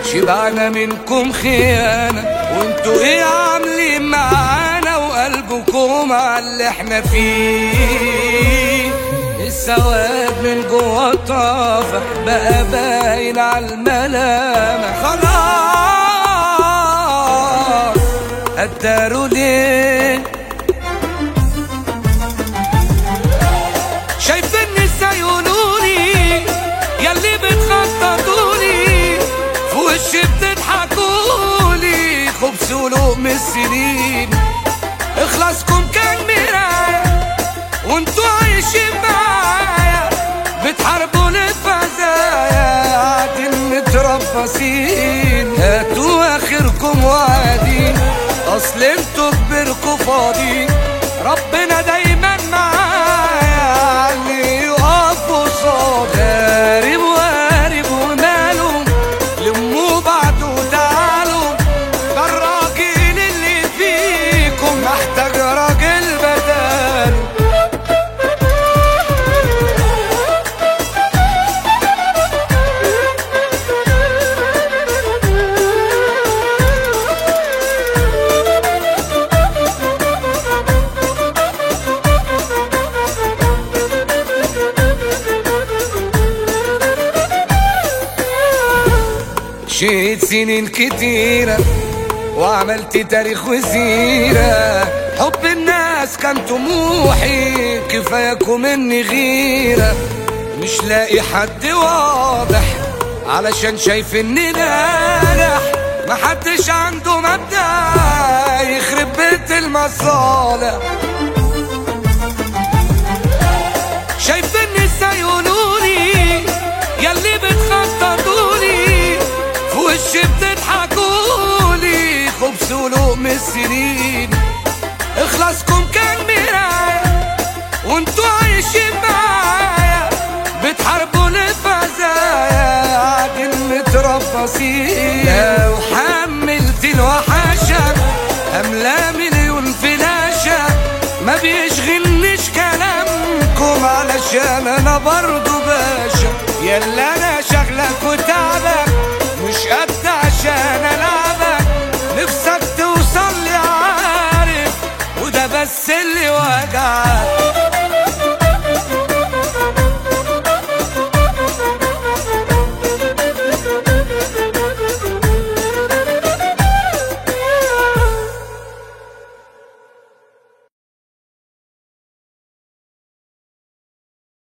شبعنا منكم خيانة وانتوا ايه عاملين معانا وقلبكم على اللي احنا فيه السواد من جوه طافح بقى باين على الملامح خلاص قدروا ليه شايفيني ازاي يقولولي ياللي بتخططولي في وشي بتضحكولي خبز ولقم السنين اخلاصكم كان مراية وانتوا عايشين معايا بتحاربوا الفزايا قاعدين متربصين هاتوا اخركم وعادين اصل انتوا كبركوا فاضيين ربنا دايما معايا اللي يقف قصاد غارب وقارب وماله لموا بعض وتعالوا ده الراجل اللي فيكم محتاج راجل بداله مشيت سنين كتيرة وعملت تاريخ وسيرة حب الناس كان طموحي كفاياكم مني غيرة مش لاقي حد واضح علشان شايف اني ناجح محدش عنده مبدأ يخرب بيت المصالح شايفيني ازاي يقولولي ياللي بتخططولي في وشي بتضحكولي خبز ولقم السنين اخلاصكم كان مراية وانتوا عايشين معايا بتحاربوا الفزايا قاعدين متربصين لو حملت الوحشة أملا مليون فلاشة ما بيشغلنيش كلامكم علشان انا برضو باشا يلا انا شغلك وتعبك مش قد عشان العبك نفسك توصل لي عارف وده بس اللي وجعك